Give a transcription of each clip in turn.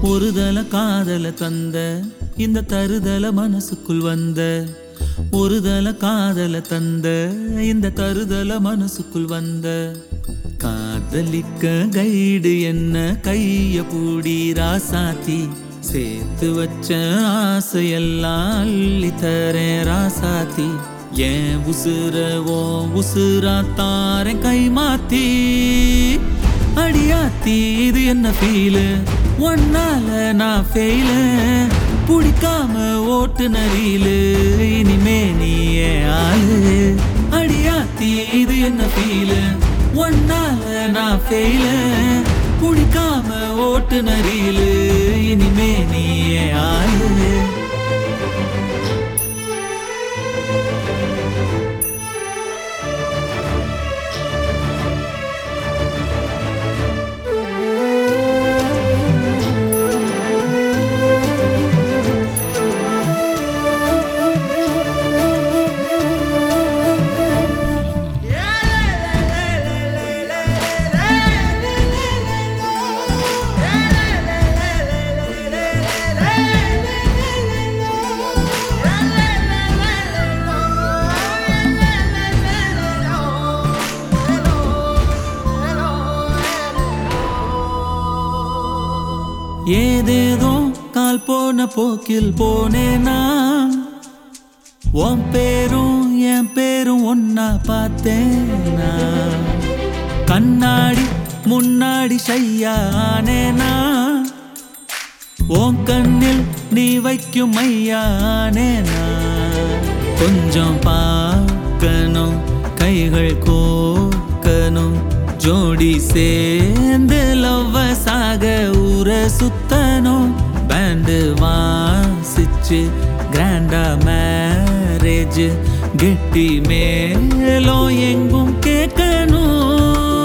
ஒருதல காதல தந்த இந்த தருதல மனசுக்குள் வந்த ஒருதல காதல தந்த இந்த தருதல மனசுக்குள் வந்த காதலிக்க கைடு என்ன கைய பூடி ராசாத்தி சேர்த்து வச்ச ஆசையெல்லாம் அள்ளி தரேன் ராசாத்தி ஏன் உசுர ஓ உசுரா தாரேன் கை மாத்தி அடியாத்தி இது என்ன ஃபீலு ஒன்னால நான் ஃபெயிலு பிடிக்காம ஓட்டு நரியிலு இனிமே நீ ஏன் ஆளு அடியாத்தி இது என்ன ஃபீலு ஒன்னால நான் ஃபெயிலு பிடிக்காம ஓட்டு நரியிலு இனிமே நீ ஏன் ஆளு ஏதேதோ கால் போன போக்கில் போனேனா உன் பேரும் என் பேரும் ஒன்னா பார்த்தேனா கண்ணாடி முன்னாடி ஷையானேனா உன் கண்ணில் நீ வைக்கும் மையானேனா கொஞ்சம் பார்க்கணும் கைகள் கோக்கணும் ஜோடி சேர்ந்து லவ்வசாக ஊர சுத்தணும் பேண்டு வாசிச்சு கிராண்டா மேரேஜ் கெட்டி மேலும் எங்கும் கேட்கணும்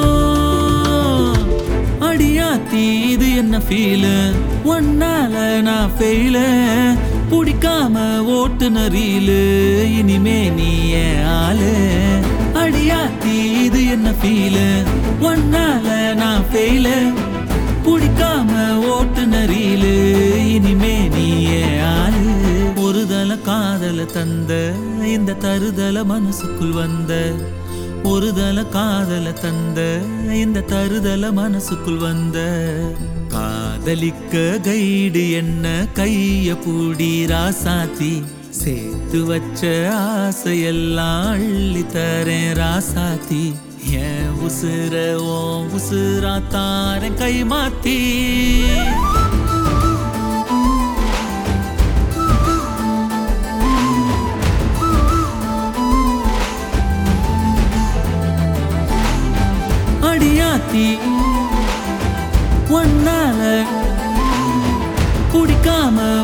அடியாத்தி இது என்ன ஃபீலு ஒன்னால நான் ஃபெயிலு பிடிக்காம ஓட்டு நரியிலு இனிமே நீ ஏன் ஆளு அடியாத்தி இது என்ன ஃபீலு ஒன்னால நான் ஃபெயிலு பிடிக்காம ஓட்டு நரியிலு இனிமே நீ ஏன் ஆளு ஒருதல காதல தந்த இந்த தருதல மனசுக்குள் வந்த ஒருதல காதல தந்த இந்த தருதல மனசுக்குள் வந்த காதலிக்க கைடு என்ன கைய பூடி ராசாத்தி சேர்த்து வச்ச ஆசையெல்லாம் அள்ளி தரேன் ராசாத்தி என் உசுர ஓ உசுரா தாரேன் கை மாத்தி அடியாத்தி ஒன்னால குடிக்காம